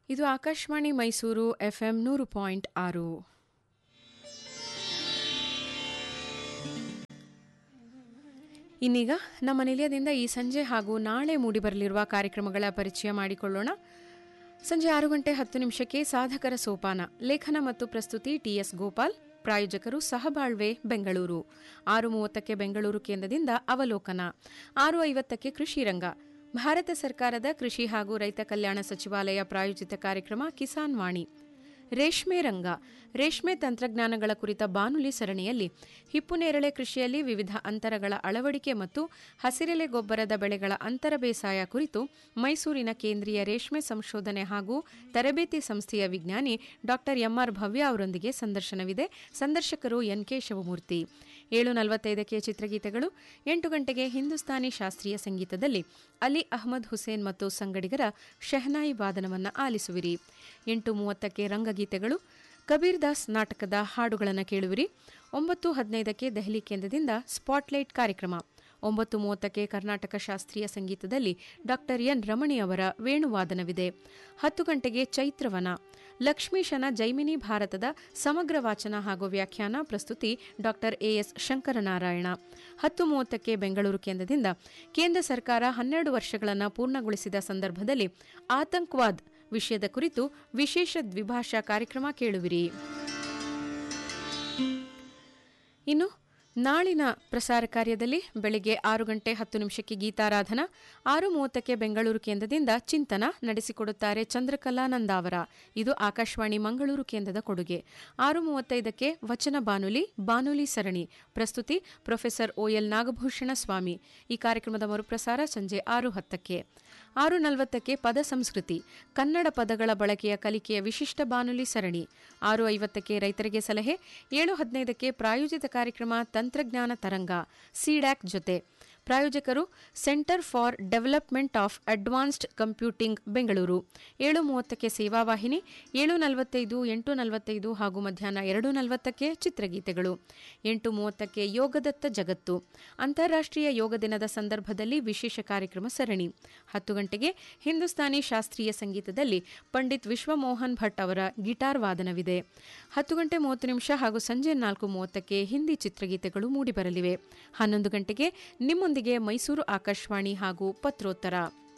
ಇದು ಆಕಾಶವಾಣಿ ಮೈಸೂರು ಎಫ್ಎಂ ನೂರು ಪಾಯಿಂಟ್ ಆರು ಇನ್ನೀಗ ನಮ್ಮ ನಿಲಯದಿಂದ ಈ ಸಂಜೆ ಹಾಗೂ ನಾಳೆ ಮೂಡಿಬರಲಿರುವ ಕಾರ್ಯಕ್ರಮಗಳ ಪರಿಚಯ ಮಾಡಿಕೊಳ್ಳೋಣ ಸಂಜೆ ಆರು ಗಂಟೆ ಹತ್ತು ನಿಮಿಷಕ್ಕೆ ಸಾಧಕರ ಸೋಪಾನ ಲೇಖನ ಮತ್ತು ಪ್ರಸ್ತುತಿ ಟಿಎಸ್ ಗೋಪಾಲ್ ಪ್ರಾಯೋಜಕರು ಸಹಬಾಳ್ವೆ ಬೆಂಗಳೂರು ಆರು ಮೂವತ್ತಕ್ಕೆ ಬೆಂಗಳೂರು ಕೇಂದ್ರದಿಂದ ಅವಲೋಕನ ಆರು ಐವತ್ತಕ್ಕೆ ಕೃಷಿ ರಂಗ ಭಾರತ ಸರ್ಕಾರದ ಕೃಷಿ ಹಾಗೂ ರೈತ ಕಲ್ಯಾಣ ಸಚಿವಾಲಯ ಪ್ರಾಯೋಜಿತ ಕಾರ್ಯಕ್ರಮ ಕಿಸಾನ್ ವಾಣಿ ರೇಷ್ಮೆ ರಂಗ ರೇಷ್ಮೆ ತಂತ್ರಜ್ಞಾನಗಳ ಕುರಿತ ಬಾನುಲಿ ಸರಣಿಯಲ್ಲಿ ಹಿಪ್ಪುನೇರಳೆ ಕೃಷಿಯಲ್ಲಿ ವಿವಿಧ ಅಂತರಗಳ ಅಳವಡಿಕೆ ಮತ್ತು ಹಸಿರೆಲೆ ಗೊಬ್ಬರದ ಬೆಳೆಗಳ ಅಂತರ ಬೇಸಾಯ ಕುರಿತು ಮೈಸೂರಿನ ಕೇಂದ್ರೀಯ ರೇಷ್ಮೆ ಸಂಶೋಧನೆ ಹಾಗೂ ತರಬೇತಿ ಸಂಸ್ಥೆಯ ವಿಜ್ಞಾನಿ ಡಾ ಎಂಆರ್ ಭವ್ಯ ಅವರೊಂದಿಗೆ ಸಂದರ್ಶನವಿದೆ ಸಂದರ್ಶಕರು ಎನ್ಕೆ ಶಿವಮೂರ್ತಿ ಏಳು ನಲವತ್ತೈದಕ್ಕೆ ಚಿತ್ರಗೀತೆಗಳು ಎಂಟು ಗಂಟೆಗೆ ಹಿಂದೂಸ್ತಾನಿ ಶಾಸ್ತ್ರೀಯ ಸಂಗೀತದಲ್ಲಿ ಅಲಿ ಅಹಮದ್ ಹುಸೇನ್ ಮತ್ತು ಸಂಗಡಿಗರ ಶೆಹನಾಯಿ ವಾದನವನ್ನು ಆಲಿಸುವಿರಿ ಎಂಟು ಮೂವತ್ತಕ್ಕೆ ರಂಗಗೀತೆಗಳು ಕಬೀರ್ ದಾಸ್ ನಾಟಕದ ಹಾಡುಗಳನ್ನು ಕೇಳುವಿರಿ ಒಂಬತ್ತು ಹದಿನೈದಕ್ಕೆ ದೆಹಲಿ ಕೇಂದ್ರದಿಂದ ಸ್ಪಾಟ್ಲೈಟ್ ಕಾರ್ಯಕ್ರಮ ಒಂಬತ್ತು ಮೂವತ್ತಕ್ಕೆ ಕರ್ನಾಟಕ ಶಾಸ್ತ್ರೀಯ ಸಂಗೀತದಲ್ಲಿ ಡಾಕ್ಟರ್ ಎನ್ ರಮಣಿ ಅವರ ವೇಣುವಾದನವಿದೆ ಹತ್ತು ಗಂಟೆಗೆ ಚೈತ್ರವನ ಲಕ್ಷ್ಮೀಶನ ಜೈಮಿನಿ ಭಾರತದ ಸಮಗ್ರ ವಾಚನ ಹಾಗೂ ವ್ಯಾಖ್ಯಾನ ಪ್ರಸ್ತುತಿ ಡಾಕ್ಟರ್ ಎಎಸ್ ಶಂಕರನಾರಾಯಣ ಹತ್ತು ಮೂವತ್ತಕ್ಕೆ ಬೆಂಗಳೂರು ಕೇಂದ್ರದಿಂದ ಕೇಂದ್ರ ಸರ್ಕಾರ ಹನ್ನೆರಡು ವರ್ಷಗಳನ್ನು ಪೂರ್ಣಗೊಳಿಸಿದ ಸಂದರ್ಭದಲ್ಲಿ ಆತಂಕವಾದ್ ವಿಷಯದ ಕುರಿತು ವಿಶೇಷ ದ್ವಿಭಾಷಾ ಕಾರ್ಯಕ್ರಮ ಕೇಳುವಿರಿ ಇನ್ನು ನಾಳಿನ ಪ್ರಸಾರ ಕಾರ್ಯದಲ್ಲಿ ಬೆಳಗ್ಗೆ ಆರು ಗಂಟೆ ಹತ್ತು ನಿಮಿಷಕ್ಕೆ ಗೀತಾರಾಧನಾ ಆರು ಮೂವತ್ತಕ್ಕೆ ಬೆಂಗಳೂರು ಕೇಂದ್ರದಿಂದ ಚಿಂತನ ನಡೆಸಿಕೊಡುತ್ತಾರೆ ಚಂದ್ರಕಲಾ ನಂದಾವರ ಇದು ಆಕಾಶವಾಣಿ ಮಂಗಳೂರು ಕೇಂದ್ರದ ಕೊಡುಗೆ ಆರು ಮೂವತ್ತೈದಕ್ಕೆ ವಚನ ಬಾನುಲಿ ಬಾನುಲಿ ಸರಣಿ ಪ್ರಸ್ತುತಿ ಪ್ರೊಫೆಸರ್ ಓಎಲ್ ನಾಗಭೂಷಣ ಸ್ವಾಮಿ ಈ ಕಾರ್ಯಕ್ರಮದ ಮರುಪ್ರಸಾರ ಸಂಜೆ ಆರು ಹತ್ತಕ್ಕೆ ಆರು ನಲವತ್ತಕ್ಕೆ ಪದ ಸಂಸ್ಕೃತಿ ಕನ್ನಡ ಪದಗಳ ಬಳಕೆಯ ಕಲಿಕೆಯ ವಿಶಿಷ್ಟ ಬಾನುಲಿ ಸರಣಿ ಆರು ಐವತ್ತಕ್ಕೆ ರೈತರಿಗೆ ಸಲಹೆ ಏಳು ಹದಿನೈದಕ್ಕೆ ಪ್ರಾಯೋಜಿತ ಕಾರ್ಯಕ್ರಮ ತಂತ್ರಜ್ಞಾನ ತರಂಗ ಸಿಡ್ಯಾಕ್ ಜೊತೆ ಪ್ರಾಯೋಜಕರು centre for development of advanced computing Bengaluru ಏಳು ಮೂವತ್ತಕ್ಕೆ ಸೇವಾವಾಹಿನಿ ಏಳು ನಲವತ್ತೈದು ಎಂಟು ನಲವತ್ತೈದು ಹಾಗೂ ಮಧ್ಯಾಹ್ನ ಎರಡು ನಲವತ್ತಕ್ಕೆ ಚಿತ್ರಗೀತೆಗಳು ಎಂಟು ಮೂವತ್ತಕ್ಕೆ ಯೋಗದತ್ತ ಜಗತ್ತು ಅಂತಾರಾಷ್ಟ್ರೀಯ ಯೋಗ ದಿನದ ಸಂದರ್ಭದಲ್ಲಿ ವಿಶೇಷ ಕಾರ್ಯಕ್ರಮ ಸರಣಿ ಹತ್ತು ಗಂಟೆಗೆ ಹಿಂದೂಸ್ತಾನಿ ಶಾಸ್ತ್ರೀಯ ಸಂಗೀತದಲ್ಲಿ ಪಂಡಿತ್ ವಿಶ್ವಮೋಹನ್ ಭಟ್ ಅವರ ಗಿಟಾರ್ ವಾದನವಿದೆ ಹತ್ತು ಗಂಟೆ ಮೂವತ್ತು ನಿಮಿಷ ಹಾಗೂ ಸಂಜೆ ನಾಲ್ಕು ಮೂವತ್ತಕ್ಕೆ ಹಿಂದಿ ಚಿತ್ರಗೀತೆಗಳು ಮೂಡಿಬರಲಿವೆ ಹನ್ನೊಂದು ಗಂಟೆಗೆ ನಿಮ್ಮೊಂದಿಗೆ ಮೈಸೂರು ಆಕಾಶವಾಣಿ ಹಾಗೂ ಪತ್ರೋತ್ತರ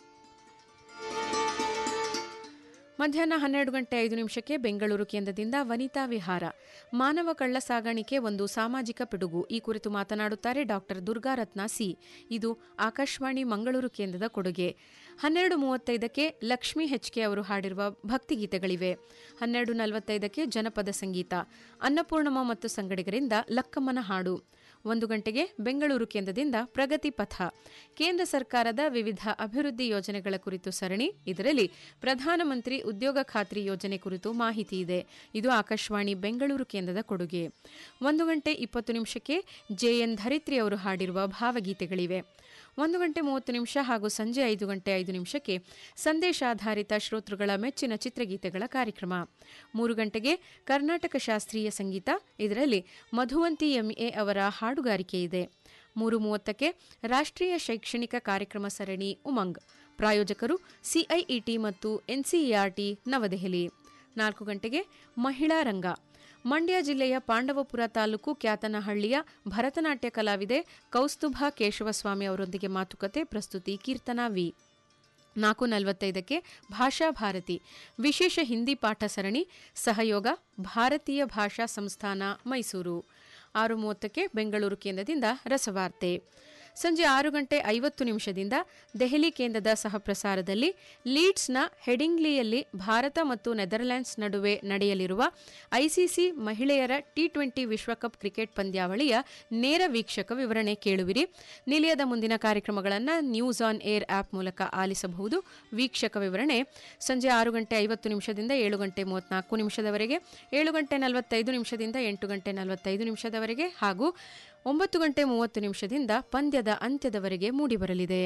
ಮಧ್ಯಾಹ್ನ ಹನ್ನೆರಡು ಗಂಟೆ ಐದು ನಿಮಿಷಕ್ಕೆ ಬೆಂಗಳೂರು ಕೇಂದ್ರದಿಂದ ವನಿತಾ ವಿಹಾರ ಮಾನವ ಕಳ್ಳ ಸಾಗಾಣಿಕೆ ಒಂದು ಸಾಮಾಜಿಕ ಪಿಡುಗು ಈ ಕುರಿತು ಮಾತನಾಡುತ್ತಾರೆ ಡಾಕ್ಟರ್ ದುರ್ಗಾರತ್ನ ಸಿ ಇದು ಆಕಾಶವಾಣಿ ಮಂಗಳೂರು ಕೇಂದ್ರದ ಕೊಡುಗೆ ಹನ್ನೆರಡು ಮೂವತ್ತೈದಕ್ಕೆ ಲಕ್ಷ್ಮೀ ಹೆಚ್ಕೆ ಅವರು ಹಾಡಿರುವ ಭಕ್ತಿಗೀತೆಗಳಿವೆ ಹನ್ನೆರಡು ನಲವತ್ತೈದಕ್ಕೆ ಜನಪದ ಸಂಗೀತ ಅನ್ನಪೂರ್ಣಮ್ಮ ಮತ್ತು ಸಂಗಡಿಗರಿಂದ ಲಕ್ಕಮ್ಮನ ಹಾಡು ಒಂದು ಗಂಟೆಗೆ ಬೆಂಗಳೂರು ಕೇಂದ್ರದಿಂದ ಪ್ರಗತಿ ಪಥ ಕೇಂದ್ರ ಸರ್ಕಾರದ ವಿವಿಧ ಅಭಿವೃದ್ಧಿ ಯೋಜನೆಗಳ ಕುರಿತು ಸರಣಿ ಇದರಲ್ಲಿ ಪ್ರಧಾನಮಂತ್ರಿ ಉದ್ಯೋಗ ಖಾತ್ರಿ ಯೋಜನೆ ಕುರಿತು ಮಾಹಿತಿ ಇದೆ ಇದು ಆಕಾಶವಾಣಿ ಬೆಂಗಳೂರು ಕೇಂದ್ರದ ಕೊಡುಗೆ ಒಂದು ಗಂಟೆ ಇಪ್ಪತ್ತು ನಿಮಿಷಕ್ಕೆ ಜೆಎನ್ ಧರಿತ್ರಿ ಅವರು ಹಾಡಿರುವ ಭಾವಗೀತೆಗಳಿವೆ ಒಂದು ಗಂಟೆ ಮೂವತ್ತು ನಿಮಿಷ ಹಾಗೂ ಸಂಜೆ ಐದು ಗಂಟೆ ಐದು ನಿಮಿಷಕ್ಕೆ ಸಂದೇಶಾಧಾರಿತ ಶ್ರೋತೃಗಳ ಮೆಚ್ಚಿನ ಚಿತ್ರಗೀತೆಗಳ ಕಾರ್ಯಕ್ರಮ ಮೂರು ಗಂಟೆಗೆ ಕರ್ನಾಟಕ ಶಾಸ್ತ್ರೀಯ ಸಂಗೀತ ಇದರಲ್ಲಿ ಮಧುವಂತಿ ಎಂಎ ಅವರ ಹಾಡುಗಾರಿಕೆ ಇದೆ ಮೂರು ಮೂವತ್ತಕ್ಕೆ ರಾಷ್ಟ್ರೀಯ ಶೈಕ್ಷಣಿಕ ಕಾರ್ಯಕ್ರಮ ಸರಣಿ ಉಮಂಗ್ ಪ್ರಾಯೋಜಕರು ಸಿಐಇಟಿ ಮತ್ತು ಎನ್ಸಿಇಆರ್ಟಿ ನವದೆಹಲಿ ನಾಲ್ಕು ಗಂಟೆಗೆ ಮಹಿಳಾ ರಂಗ ಮಂಡ್ಯ ಜಿಲ್ಲೆಯ ಪಾಂಡವಪುರ ತಾಲೂಕು ಕ್ಯಾತನಹಳ್ಳಿಯ ಭರತನಾಟ್ಯ ಕಲಾವಿದೆ ಕೌಸ್ತುಭ ಕೇಶವಸ್ವಾಮಿ ಅವರೊಂದಿಗೆ ಮಾತುಕತೆ ಪ್ರಸ್ತುತಿ ಕೀರ್ತನಾ ವಿ ನಾಲ್ಕು ನಲವತ್ತೈದಕ್ಕೆ ಭಾಷಾ ಭಾರತಿ ವಿಶೇಷ ಹಿಂದಿ ಪಾಠ ಸರಣಿ ಸಹಯೋಗ ಭಾರತೀಯ ಭಾಷಾ ಸಂಸ್ಥಾನ ಮೈಸೂರು ಆರು ಮೂವತ್ತಕ್ಕೆ ಬೆಂಗಳೂರು ಕೇಂದ್ರದಿಂದ ರಸವಾರ್ತೆ ಸಂಜೆ ಆರು ಗಂಟೆ ಐವತ್ತು ನಿಮಿಷದಿಂದ ದೆಹಲಿ ಕೇಂದ್ರದ ಸಹಪ್ರಸಾರದಲ್ಲಿ ಲೀಡ್ಸ್ನ ಹೆಡಿಂಗ್ಲಿಯಲ್ಲಿ ಭಾರತ ಮತ್ತು ನೆದರ್ಲ್ಯಾಂಡ್ಸ್ ನಡುವೆ ನಡೆಯಲಿರುವ ಐಸಿಸಿ ಮಹಿಳೆಯರ ಟಿ ಟ್ವೆಂಟಿ ವಿಶ್ವಕಪ್ ಕ್ರಿಕೆಟ್ ಪಂದ್ಯಾವಳಿಯ ನೇರ ವೀಕ್ಷಕ ವಿವರಣೆ ಕೇಳುವಿರಿ ನಿಲಯದ ಮುಂದಿನ ಕಾರ್ಯಕ್ರಮಗಳನ್ನು ನ್ಯೂಸ್ ಆನ್ ಏರ್ ಆಪ್ ಮೂಲಕ ಆಲಿಸಬಹುದು ವೀಕ್ಷಕ ವಿವರಣೆ ಸಂಜೆ ಆರು ಗಂಟೆ ಐವತ್ತು ನಿಮಿಷದಿಂದ ಏಳು ಗಂಟೆ ಮೂವತ್ನಾಲ್ಕು ನಿಮಿಷದವರೆಗೆ ಏಳು ಗಂಟೆ ನಲವತ್ತೈದು ನಿಮಿಷದಿಂದ ಎಂಟು ಗಂಟೆ ನಲವತ್ತೈದು ನಿಮಿಷದವರೆಗೆ ಹಾಗೂ ಒಂಬತ್ತು ಗಂಟೆ ಮೂವತ್ತು ನಿಮಿಷದಿಂದ ಪಂದ್ಯದ ಅಂತ್ಯದವರೆಗೆ ಮೂಡಿಬರಲಿದೆ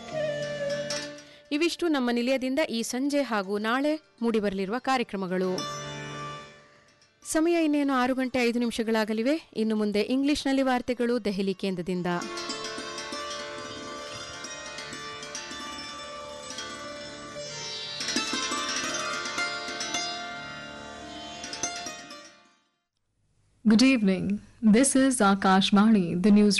ಇವಿಷ್ಟು ನಮ್ಮ ನಿಲಯದಿಂದ ಈ ಸಂಜೆ ಹಾಗೂ ನಾಳೆ ಮೂಡಿಬರಲಿರುವ ಕಾರ್ಯಕ್ರಮಗಳು ಸಮಯ ಇನ್ನೇನು ಆರು ಗಂಟೆ ಐದು ನಿಮಿಷಗಳಾಗಲಿವೆ ಇನ್ನು ಮುಂದೆ ಇಂಗ್ಲಿಷ್ನಲ್ಲಿ ವಾರ್ತೆಗಳು ದೆಹಲಿ ಕೇಂದ್ರದಿಂದ Good evening. This is Akashvani, the news